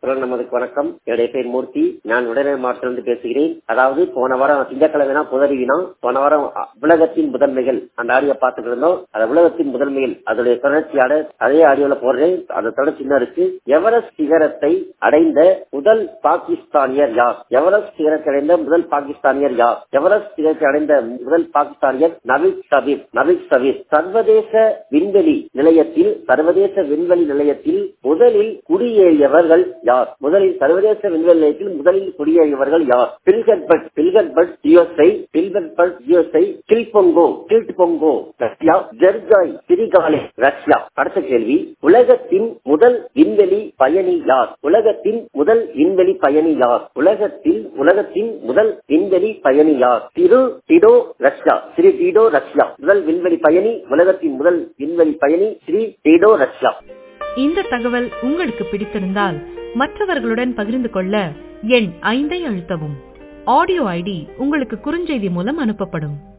குரல் நமதுக்கு வணக்கம் என்னுடைய பேர் மூர்த்தி நான் உடனே மாவட்டத்திலிருந்து பேசுகிறேன் அதாவது போன வாரம் திங்கக்கிழமைனா புதறிவினா போன வாரம் அ, உலகத்தின் முதன்மைகள் அந்த ஆடியோ பார்த்துட்டு இருந்தோம் அந்த உலகத்தின் முதன்மைகள் அதோடைய தொடர்ச்சியான அதே ஆடியோல போடுறேன் அந்த தொடர்ச்சி என்ன இருக்கு எவரெஸ்ட் சிகரத்தை அடைந்த முதல் பாகிஸ்தானியர் யார் எவரெஸ்ட் சிகரத்தை அடைந்த முதல் பாகிஸ்தானியர் யார் எவரெஸ்ட் சிகரத்தை அடைந்த முதல் பாகிஸ்தானியர் நவிக் சபீர் நவிக் சபீர் சர்வதேச விண்வெளி நிலையத்தில் சர்வதேச விண்வெளி நிலையத்தில் முதலில் குடியேறியவர்கள் யார் முதலில் சர்வதேச விண்வெளி நிலையத்தில் முதலில் குடியேறியவர்கள் யார் பில்கன்பர்ட் பில்கன்பர்ட் யுஎஸ்ஐ பில்கன்பர்ட் யுஎஸ்ஐ கில்பொங்கோ கில்ட்பொங்கோ ரஷ்யா ஜெர்ஜாய் சிரிகாலே ரஷ்யா அடுத்த கேள்வி உலகத்தின் முதல் விண்வெளி பயணி யார் உலகத்தின் முதல் விண்வெளி பயணி யார் உலகத்தில் உலகத்தின் முதல் விண்வெளி பயணி யார் திரு Tito Russia Shri Tito Russia முதல் விண்வெளி பயணி உலகத்தின் முதல் விண்வெளி பயணி ஸ்ரீ டிடோ ரஷ்யா இந்த தகவல் உங்களுக்கு பிடித்திருந்தால் மற்றவர்களுடன் பகிர்ந்து கொள்ள எண் ஐந்தை அழுத்தவும் ஆடியோ ஐடி உங்களுக்கு குறுஞ்செய்தி மூலம் அனுப்பப்படும்